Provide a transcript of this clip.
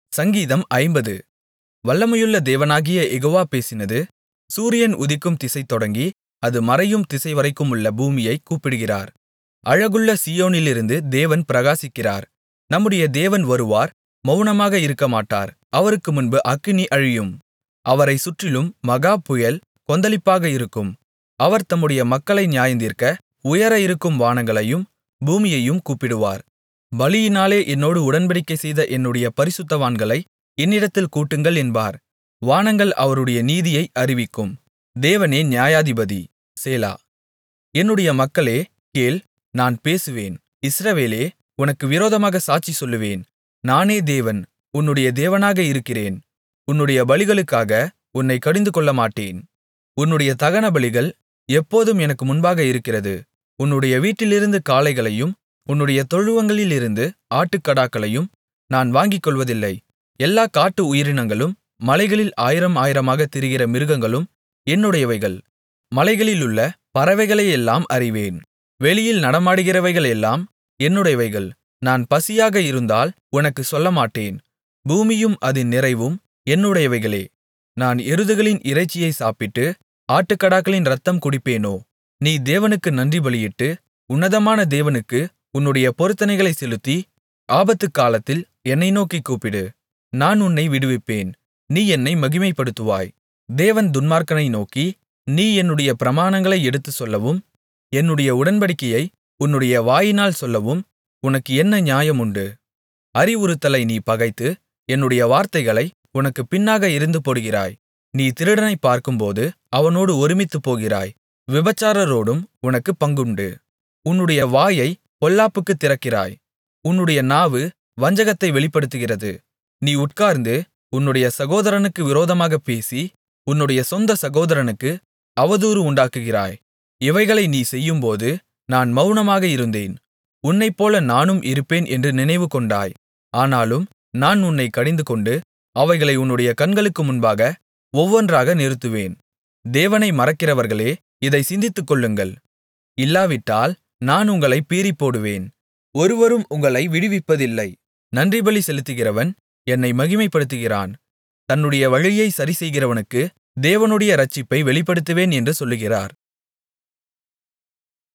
சங்கீதம் ஐம்பது வல்லமையுள்ள தேவனாகிய யெகோவா பேசினது சூரியன் உதிக்கும் திசை தொடங்கி அது மறையும் திசைவரைக்குமுள்ள பூமியைக் கூப்பிடுகிறார் அழகுள்ள சீயோனிலிருந்து தேவன் பிரகாசிக்கிறார் நம்முடைய தேவன் வருவார் மவுனமாக இருக்கமாட்டார் அவருக்கு முன்பு அக்கினி அழியும் அவரைச் சுற்றிலும் மகா புயல் கொந்தளிப்பாக இருக்கும் அவர் தம்முடைய மக்களை நியாயந்தீர்க்க உயர இருக்கும் வானங்களையும் பூமியையும் கூப்பிடுவார் பலியினாலே என்னோடு உடன்படிக்கை செய்த என்னுடைய பரிசுத்தவான்களை என்னிடத்தில் கூட்டுங்கள் என்பார் வானங்கள் அவருடைய நீதியை அறிவிக்கும் தேவனே நியாயாதிபதி சேலா என்னுடைய மக்களே கேள் நான் பேசுவேன் இஸ்ரவேலே உனக்கு விரோதமாக சாட்சி சொல்லுவேன் நானே தேவன் உன்னுடைய தேவனாக இருக்கிறேன் உன்னுடைய பலிகளுக்காக உன்னைக் கடிந்துகொள்ளமாட்டேன் உன்னுடைய தகனபலிகள் எப்போதும் எனக்கு முன்பாக இருக்கிறது உன்னுடைய வீட்டிலிருந்து காளைகளையும் உன்னுடைய தொழுவங்களிலிருந்து ஆட்டுக்கடாக்களையும் நான் வாங்கிக்கொள்வதில்லை எல்லா காட்டு உயிரினங்களும் மலைகளில் ஆயிரம் ஆயிரமாகத் திரிகிற மிருகங்களும் என்னுடையவைகள் மலைகளிலுள்ள பறவைகளையெல்லாம் அறிவேன் வெளியில் நடமாடுகிறவைகளெல்லாம் என்னுடையவைகள் நான் பசியாக இருந்தால் உனக்குச் சொல்லமாட்டேன் பூமியும் அதின் நிறைவும் என்னுடையவைகளே நான் எருதுகளின் இறைச்சியை சாப்பிட்டு ஆட்டுக்கடாக்களின் இரத்தம் குடிப்பேனோ நீ தேவனுக்கு நன்றிபலியிட்டு உன்னதமான தேவனுக்கு உன்னுடைய பொருத்தனைகளைச் செலுத்தி ஆபத்துக்காலத்தில் என்னை நோக்கிக் கூப்பிடு நான் உன்னை விடுவிப்பேன் நீ என்னை மகிமைப்படுத்துவாய் தேவன் துன்மார்க்கனை நோக்கி நீ என்னுடைய பிரமாணங்களை எடுத்துச் சொல்லவும் என்னுடைய உடன்படிக்கையை உன்னுடைய வாயினால் சொல்லவும் உனக்கு என்ன நியாயம் உண்டு அறிவுறுத்தலை நீ பகைத்து என்னுடைய வார்த்தைகளை உனக்குப் பின்னாக எறிந்துபோடுகிறாய் நீ திருடனைப் பார்க்கும்போது அவனோடு ஒருமித்துப் போகிறாய் விபசாரரோடும் உனக்குப் பங்குண்டு உன்னுடைய வாயைப் பொல்லாப்புக்குத் திறக்கிறாய் உன்னுடைய நாவு வஞ்சகத்தை வெளிப்படுத்துகிறது நீ உட்கார்ந்து உன்னுடைய சகோதரனுக்கு விரோதமாகப் பேசி உன்னுடைய சொந்த சகோதரனுக்கு அவதூறு உண்டாக்குகிறாய் இவைகளை நீ செய்யும்போது நான் மவுனமாக இருந்தேன் உன்னைப்போல நானும் இருப்பேன் என்று நினைவுகொண்டாய் ஆனாலும் நான் உன்னைக் கடிந்துகொண்டு அவைகளை உன்னுடைய கண்களுக்கு முன்பாக ஒவ்வொன்றாக நிறுத்துவேன் தேவனை மறக்கிறவர்களே இதை சிந்தித்துக்கொள்ளுங்கள் இல்லாவிட்டால் நான் உங்களைப் பீறிப்போடுவேன் ஒருவரும் உங்களை விடுவிப்பதில்லை நன்றிபலி செலுத்துகிறவன் என்னை மகிமைப்படுத்துகிறான் தன்னுடைய வழியை சரிசெய்கிறவனுக்கு தேவனுடைய இரட்சிப்பை வெளிப்படுத்துவேன் என்று சொல்லுகிறார்